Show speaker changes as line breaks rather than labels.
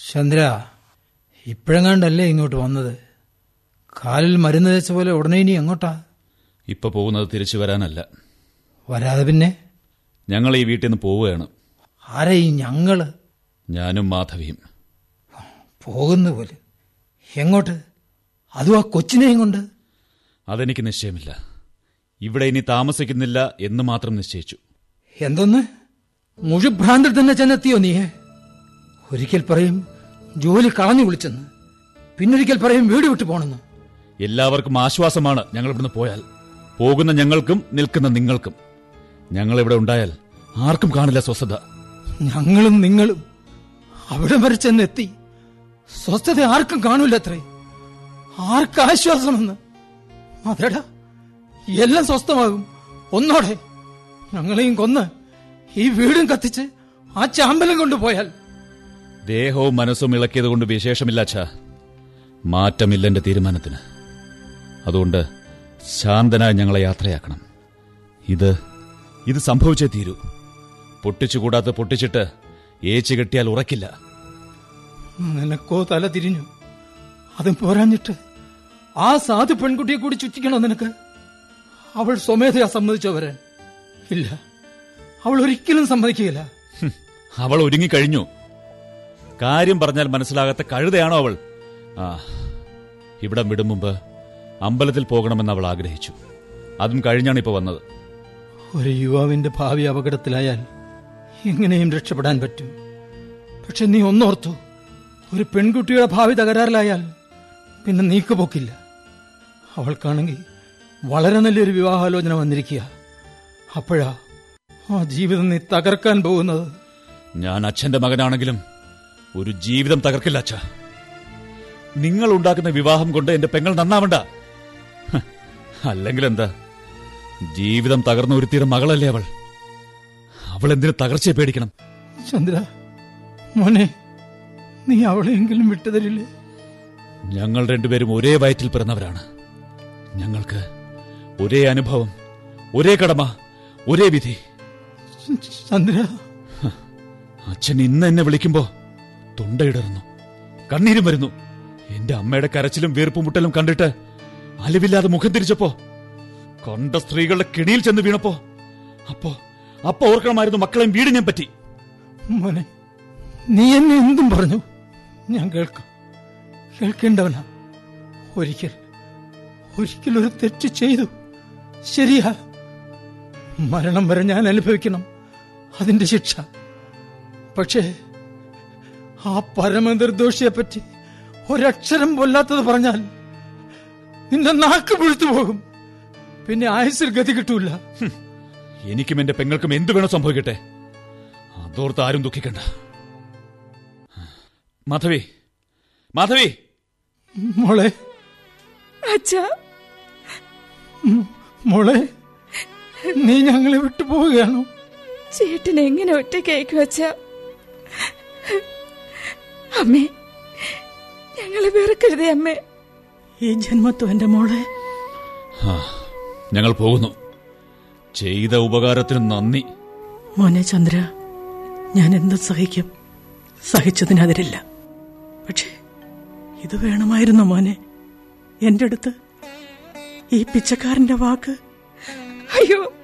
ചന്ദ്ര ഇപ്പോഴെങ്ങാണ്ടല്ലേ ഇങ്ങോട്ട് വന്നത് കാലിൽ മരുന്ന് വെച്ച പോലെ ഉടനെ ഇനി എങ്ങോട്ടാ
ഇപ്പൊ പോകുന്നത് തിരിച്ചു വരാനല്ല
വരാതെ പിന്നെ
ഞങ്ങൾ ഈ വീട്ടിൽ നിന്ന് പോവുകയാണ്
ആരാ ഈ ഞങ്ങള്
ഞാനും മാധവിയും
പോകുന്ന പോലെ എങ്ങോട്ട് അതും ആ കൊച്ചിനെയും കൊണ്ട്
അതെനിക്ക് നിശ്ചയമില്ല ഇവിടെ ഇനി താമസിക്കുന്നില്ല എന്ന് മാത്രം നിശ്ചയിച്ചു
എന്തൊന്ന് മുഴുഭ്രാന്തിൽ തന്നെ ചെന്നെത്തിയോ നീ ഒരിക്കൽ പറയും ജോലി കളഞ്ഞു വിളിച്ചെന്ന് പിന്നൊരിക്കൽ പറയും വീട് വിട്ടു പോണെന്ന്
എല്ലാവർക്കും ആശ്വാസമാണ് ഞങ്ങൾ ഇവിടുന്ന് പോയാൽ പോകുന്ന ഞങ്ങൾക്കും നിൽക്കുന്ന നിങ്ങൾക്കും ഞങ്ങൾ ഇവിടെ ഉണ്ടായാൽ ആർക്കും കാണില്ല സ്വസ്ഥത
ഞങ്ങളും നിങ്ങളും അവിടെ വരെ ചെന്നെത്തി സ്വസ്ഥത ആർക്കും കാണൂലത്രേ ആർക്ക് ആശ്വാസമെന്ന് അതെടാ എല്ലാം സ്വസ്ഥമാകും ഒന്നോടെ ഞങ്ങളെയും കൊന്ന് ഈ വീടും കത്തിച്ച് ആ ചാമ്പലം കൊണ്ടുപോയാൽ
ദേഹവും മനസ്സും ഇളക്കിയത് കൊണ്ട് വിശേഷമില്ല അച്ഛാ മാറ്റമില്ല എന്റെ തീരുമാനത്തിന് അതുകൊണ്ട് ശാന്തനായി ഞങ്ങളെ യാത്രയാക്കണം ഇത് ഇത് സംഭവിച്ചേ തീരൂ പൊട്ടിച്ചുകൂടാത്ത പൊട്ടിച്ചിട്ട് ഏച്ചു കെട്ടിയാൽ ഉറക്കില്ല
നിനക്കോ തല തിരിഞ്ഞു അതും പോരാഞ്ഞിട്ട് ആ സാധു പെൺകുട്ടിയെ കൂടി ചുറ്റിക്കണോ നിനക്ക് അവൾ സ്വമേധയാ സമ്മതിച്ചോ വരാൻ ഇല്ല അവൾ ഒരിക്കലും സമ്മതിക്കുകയില്ല
ഹും, അവൾ ഒരുങ്ങിക്കഴിഞ്ഞു കാര്യം പറഞ്ഞാൽ മനസ്സിലാകാത്ത കഴുതയാണോ അവൾ ആ ഇവിടം വിടും മുമ്പ് അമ്പലത്തിൽ പോകണമെന്ന് അവൾ ആഗ്രഹിച്ചു അതും കഴിഞ്ഞാണ് ഇപ്പൊ വന്നത്
ഒരു യുവാവിന്റെ ഭാവി അപകടത്തിലായാൽ എങ്ങനെയും രക്ഷപ്പെടാൻ പറ്റും പക്ഷെ നീ ഒന്നോർത്തു ഒരു പെൺകുട്ടിയുടെ ഭാവി തകരാറിലായാൽ പിന്നെ നീക്കുപോക്കില്ല അവൾക്കാണെങ്കിൽ വളരെ നല്ലൊരു വിവാഹാലോചന വന്നിരിക്കുക അപ്പോഴാ ആ ജീവിതം നീ തകർക്കാൻ പോകുന്നത്
ഞാൻ അച്ഛന്റെ മകനാണെങ്കിലും ഒരു ജീവിതം തകർക്കില്ല അച്ഛ നിങ്ങൾ ഉണ്ടാക്കുന്ന വിവാഹം കൊണ്ട് എന്റെ പെങ്ങൾ നന്നാവണ്ട ഹ്, അല്ലെങ്കിൽ എന്താ ജീവിതം തകർന്ന ഒരുത്തിയുടെ മകളല്ലേ അവൾ അവൾ എന്തിനു തകർച്ചയെ പേടിക്കണം
ചന്ദ്ര മോനെ നീ അവളെയെങ്കിലും വിട്ടുതരില്ലേ
ഞങ്ങൾ രണ്ടുപേരും ഒരേ വയറ്റിൽ പിറന്നവരാണ് ഞങ്ങൾക്ക് ഒരേ അനുഭവം ഒരേ കടമ ഒരേ വിധി
ചന്ദ്ര
അച്ഛൻ ഇന്ന് എന്നെ വിളിക്കുമ്പോ തൊണ്ടയിടറുന്നു കണ്ണീരും വരുന്നു എന്റെ അമ്മയുടെ കരച്ചിലും വീർപ്പും മുട്ടലും കണ്ടിട്ട് അലിവില്ലാതെ മുഖം തിരിച്ചപ്പോ കണ്ട സ്ത്രീകളുടെ കിണിയിൽ ചെന്ന് വീണപ്പോ അപ്പോ അപ്പൊ ഓർക്കണമായിരുന്നു മക്കളെയും വീടിനെ പറ്റി
മോനെ നീ എന്നെ എന്തും പറഞ്ഞു ഞാൻ കേൾക്കാം കേൾക്കേണ്ടവനാ ഒരിക്കൽ ഒരിക്കൽ ഒരു തെറ്റ് ചെയ്തു ശരിയാ മരണം വരെ ഞാൻ അനുഭവിക്കണം അതിന്റെ ശിക്ഷ പക്ഷേ ആ പരമനിർദോഷിയെ പറ്റി ഒരക്ഷരം കൊല്ലാത്തത് പറഞ്ഞാൽ നിന്റെ നാക്ക് പുഴുത്തു പോകും പിന്നെ ആയുസിൽ ഗതി കിട്ടൂല
എനിക്കും എന്റെ പെങ്ങൾക്കും എന്തു വേണോ സംഭവിക്കട്ടെ അതോർത്ത് ആരും ദുഃഖിക്കണ്ട മാധവി മാധവി
മോളെ
അച്ഛാ
മോളെ നീ ഞങ്ങളെ വിട്ടു പോവുകയാണോ
ചേട്ടൻ എങ്ങനെ ഒറ്റയ്ക്കയക്കും അച്ഛാ അമ്മേ ഞങ്ങളെ വെറുക്കരുതേ അമ്മേ
ഈ ജന്മത്വം എന്റെ മോളെ
ആ, ഞങ്ങൾ പോകുന്നു ചെയ്ത ഉപകാരത്തിന് നന്ദി
മോനെ ചന്ദ്ര ഞാൻ എന്തും സഹിക്കും സഹിച്ചതിനെതിരില്ല പക്ഷേ ഇത് വേണമായിരുന്നു മോനെ എന്റെ അടുത്ത് ഈ പിച്ചക്കാരന്റെ വാക്ക്
അയ്യോ